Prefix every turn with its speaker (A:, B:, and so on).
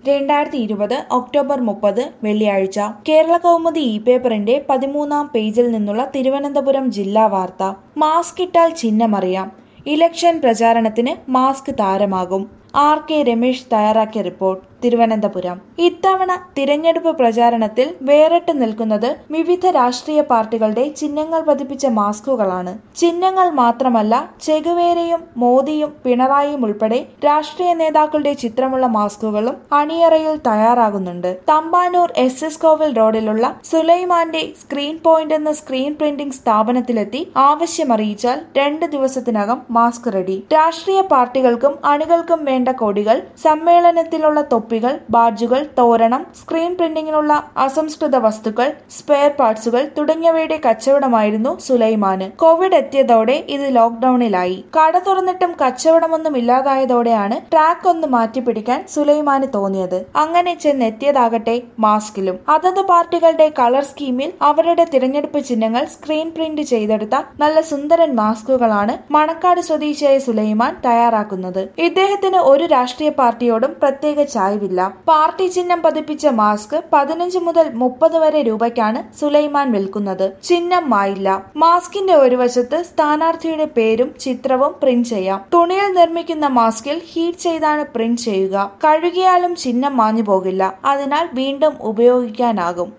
A: രണ്ടായിരത്തി ഇരുപത് ഒക്ടോബർ മുപ്പത് വെള്ളിയാഴ്ച കേരള കൗമുദി ഇ പേപ്പറിന്റെ പതിമൂന്നാം പേജിൽ നിന്നുള്ള തിരുവനന്തപുരം ജില്ലാ വാർത്ത മാസ്ക് ഇട്ടാൽ ചിഹ്നമറിയാം ഇലക്ഷൻ പ്രചാരണത്തിന് മാസ്ക് താരമാകും ആർ കെ രമേശ് തയ്യാറാക്കിയ റിപ്പോർട്ട് തിരുവനന്തപുരം ഇത്തവണ തിരഞ്ഞെടുപ്പ് പ്രചാരണത്തിൽ വേറിട്ട് നിൽക്കുന്നത് വിവിധ രാഷ്ട്രീയ പാർട്ടികളുടെ ചിഹ്നങ്ങൾ പതിപ്പിച്ച മാസ്കുകളാണ് ചിഹ്നങ്ങൾ മാത്രമല്ല ചെഗുവേരയും മോദിയും പിണറായിയും ഉൾപ്പെടെ രാഷ്ട്രീയ നേതാക്കളുടെ ചിത്രമുള്ള മാസ്കുകളും അണിയറയിൽ തയ്യാറാകുന്നുണ്ട് തമ്പാനൂർ എസ് എസ് കോവിൽ റോഡിലുള്ള സുലൈമാന്റെ സ്ക്രീൻ പോയിന്റ് എന്ന സ്ക്രീൻ പ്രിന്റിംഗ് സ്ഥാപനത്തിലെത്തി ആവശ്യമറിയിച്ചാൽ രണ്ട് ദിവസത്തിനകം മാസ്ക് റെഡി രാഷ്ട്രീയ പാർട്ടികൾക്കും അണികൾക്കും വേണ്ട കൊടികൾ സമ്മേളനത്തിലുള്ള തൊപ്പികൾ ബാഡ്ജുകൾ തോരണം സ്ക്രീൻ പ്രിന്റിങ്ങിനുള്ള അസംസ്കൃത വസ്തുക്കൾ സ്പെയർ പാർട്സുകൾ തുടങ്ങിയവയുടെ കച്ചവടമായിരുന്നു സുലൈമാന് കോവിഡ് എത്തിയതോടെ ഇത് ലോക്ഡൌണിലായി കട തുറന്നിട്ടും കച്ചവടമൊന്നും ഇല്ലാതായതോടെയാണ് ട്രാക്ക് ഒന്ന് മാറ്റിപ്പിടിക്കാൻ സുലൈമാന് തോന്നിയത് അങ്ങനെ ചെന്നെത്തിയതാകട്ടെ മാസ്കിലും അതത് പാർട്ടികളുടെ കളർ സ്കീമിൽ അവരുടെ തിരഞ്ഞെടുപ്പ് ചിഹ്നങ്ങൾ സ്ക്രീൻ പ്രിന്റ് ചെയ്തെടുത്ത നല്ല സുന്ദരൻ മാസ്കുകളാണ് മണക്കാട് സ്വദേശിയായ സുലൈമാൻ തയ്യാറാക്കുന്നത് ഇദ്ദേഹത്തിന് ഒരു രാഷ്ട്രീയ പാർട്ടിയോടും പ്രത്യേക ചായ്വില്ല പാർട്ടി ചിഹ്നം പതിപ്പിച്ച മാസ്ക് പതിനഞ്ച് മുതൽ മുപ്പത് വരെ രൂപയ്ക്കാണ് സുലൈമാൻ വിൽക്കുന്നത് ചിഹ്നം മായില്ല മാസ്കിന്റെ ഒരു വശത്ത് സ്ഥാനാർത്ഥിയുടെ പേരും ചിത്രവും പ്രിന്റ് ചെയ്യാം തുണിയിൽ നിർമ്മിക്കുന്ന മാസ്കിൽ ഹീറ്റ് ചെയ്താണ് പ്രിന്റ് ചെയ്യുക കഴുകിയാലും ചിഹ്നം മാഞ്ഞു പോകില്ല അതിനാൽ വീണ്ടും ഉപയോഗിക്കാനാകും